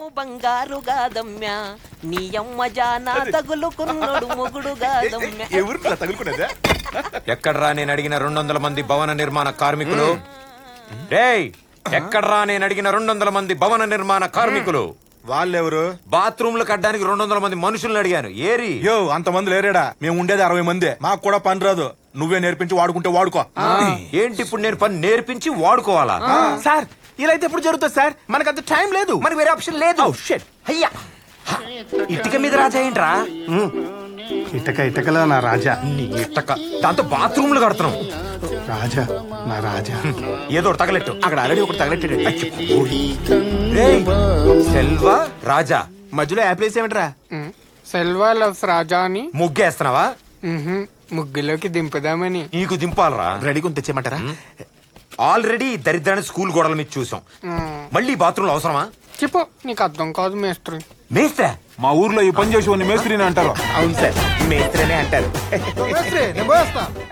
బంగారు గాదమ్య నీ అమ్మ జానా తగులుకున్నడు మొగుడు గాదమ్య ఎవరు ఇలా తగులుకునేదా ఎక్కడ్రా నేను అడిగిన రెండు వందల మంది భవన నిర్మాణ కార్మికులు రేయ్ ఎక్కడ్రా నేను అడిగిన రెండు వందల మంది భవన నిర్మాణ కార్మికులు వాళ్ళెవరు బాత్రూమ్లు కట్టడానికి రెండు వందల మంది మనుషుల్ని అడిగాను ఏరి యో అంతమంది లేరేడా మేము ఉండేది అరవై మంది మాకు కూడా పని రాదు నువ్వే నేర్పించి వాడుకుంటే వాడుకో ఏంటి ఇప్పుడు నేను పని నేర్పించి వాడుకోవాలా సార్ ఇలా అయితే ఎప్పుడు జరుగుతుంది సార్ మనకు అంత టైం లేదు మరి వేరే ఆప్షన్ లేదు అయ్యా హ, ఇటుక మీద రాజా ఏంట్రా ఇటక ఇటకలా నా రాజా నీ ఇట్టక దాంతో బాత్రూమ్లు కడుతున్నాం రాజా నా రాజా ఏదో ఒకటి తగలెట్టు అక్కడ ఆల్రెడీ ఒకటి తగలెట్టాడు రేయ్, సెల్వా రాజా మధ్యలో యాప్ వేసేమంటారా సెల్వా లవ్స్ రాజా అని ముగ్గేస్తున్నావా మ్హూ, ముగ్గులోకి దింపుదామని నీకు దింపాలరా రెడీ కొంత తెచ్చేయమంటారా ఆల్రెడీ ఈ దరిద్రాన్ని స్కూల్ గోడల మీద చూసాం మళ్ళీ బాత్రూమ్లు అవసరమా చెప్పు నీకు అర్థం కాదు మేస్త్రి మేస్త్రా మా ఊర్లో ఈ పని చేసి మేస్త్రిని అంటారు అవును సార్ మేస్త్రనే అంటారు నేను పోయేస్తా